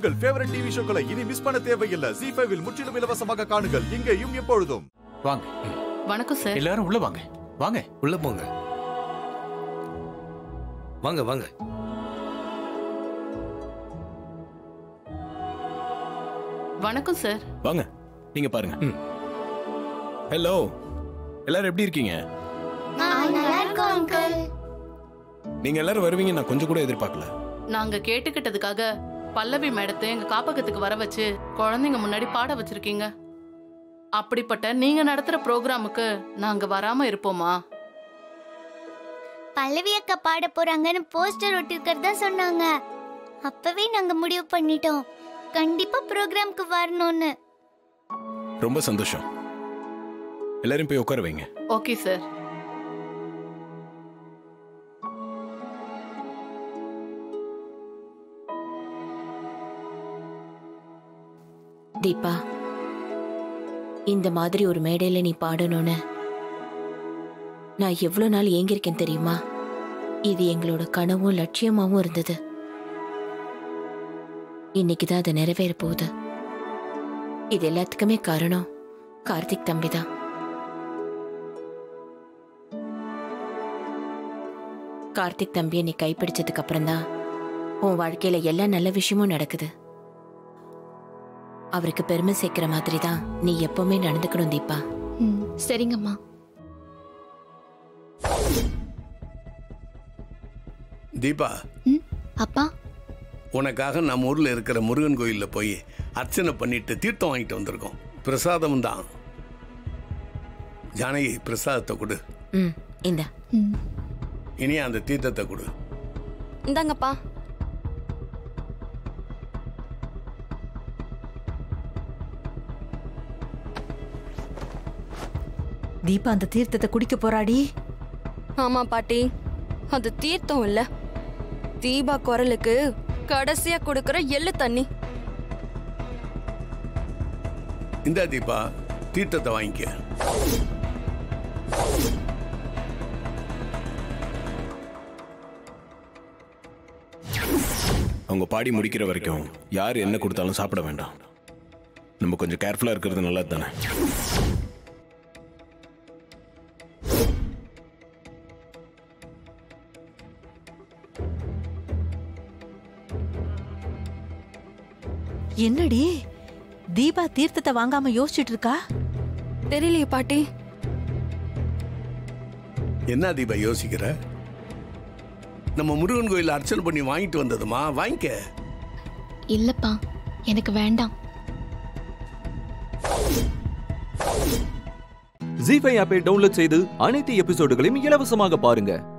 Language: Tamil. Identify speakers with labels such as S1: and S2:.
S1: உங்கள் ஃபேவரட் டிவி ஷோக்களை இனி மிஸ் பண்ண தேவையில்லை ஜி ஃபைவில் முற்றிலும் இலவசமாக காணுங்கள் இங்கேயும் எப்பொழுதும்
S2: வாங்க
S3: வணக்கம் சார்
S2: எல்லாரும் உள்ள வாங்க வாங்க
S4: உள்ள போங்க வாங்க வாங்க
S3: வணக்கம் சார்
S5: வாங்க நீங்க பாருங்க
S4: ம்.
S5: ஹலோ எல்லாரும் எப்படி இருக்கீங்க
S6: நல்லா இருக்கோம் அங்கிள்
S5: நீங்க எல்லாரும் வருவீங்க நான் கொஞ்சம் கூட எதிர்பார்க்கல
S3: நாங்க கேட்டுக்கிட்டதுக்காக பல்லவி மேடத்தை எங்க காப்பகத்துக்கு வர வச்சு குழந்தைங்க முன்னாடி பாட வச்சிருக்கீங்க அப்படிப்பட்ட நீங்க நடத்துற ப்ரோக்ராமுக்கு நாங்க வராம இருப்போமா
S6: பல்லவி அக்கா பாட போறாங்கன்னு போஸ்டர் ஒட்டிருக்கிறதா சொன்னாங்க அப்பவே நாங்க முடிவு பண்ணிட்டோம் கண்டிப்பா ப்ரோக்ராம்க்கு வரணும்னு
S5: ரொம்ப சந்தோஷம் எல்லாரும் போய் உட்கார வைங்க
S3: ஓகே சார்
S7: தீபா இந்த மாதிரி ஒரு மேடையில நீ பாடணும்னு நான் எவ்வளவு நாள் ஏங்கியிருக்கேன் தெரியுமா இது எங்களோட கனவும் லட்சியமாவும் இருந்தது இன்னைக்கு தான் அது நிறைவேற போகுது இது எல்லாத்துக்குமே காரணம் கார்த்திக் தம்பி தான் கார்த்திக் தம்பியை நீ கைப்பிடிச்சதுக்கு அப்புறம் தான் உன் வாழ்க்கையில எல்லா நல்ல விஷயமும் நடக்குது அவருக்கு பெருமை சேர்க்கிற மாதிரி தான் நீ எப்பவுமே நடந்துக்கணும் தீபா
S6: ம், சரிங்கம்மா
S8: தீபா
S6: ம், அப்பா
S8: உனக்காக நம்ம ஊர்ல இருக்கிற முருகன் கோயில்ல போய் அர்ச்சனை பண்ணிட்டு தீர்த்தம் வாங்கிட்டு வந்திருக்கோம் பிரசாதம் தான் ஜானகி பிரசாதத்தை கொடு
S7: ம் இந்த
S6: ம்,
S8: இனி அந்த தீர்த்தத்தை கொடு
S9: இந்தாங்கப்பா
S10: தீபா அந்த தீர்த்தத்தை குடிக்க போறாடி
S9: ஆமா பாட்டி அது தீர்த்தம் இல்ல தீபா குரலுக்கு கடைசியா கொடுக்கற எள்ளு தண்ணி
S8: இந்த தீபா தீர்த்தத்தை வாங்கிக்க
S5: அவங்க பாடி முடிக்கிற வரைக்கும் யார் என்ன கொடுத்தாலும் சாப்பிட வேண்டாம் நம்ம கொஞ்சம் கேர்ஃபுல்லா இருக்கிறது நல்லது தானே
S10: என்னடி தீபா தீர்த்தத்தை வாங்காம யோசிச்சுட்டு இருக்கா
S9: தெரியலையே பாட்டி
S8: என்ன தீபா யோசிக்கிற நம்ம முருகன் கோயில் அர்ச்சனை பண்ணி வாங்கிட்டு வந்ததுமா வாங்கிக்க
S6: இல்லப்பா எனக்கு வேண்டாம்
S11: ஜி ஃபைவ் ஆப்பை டவுன்லோட் செய்து அனைத்து எபிசோடுகளையும் இலவசமாக பாருங்க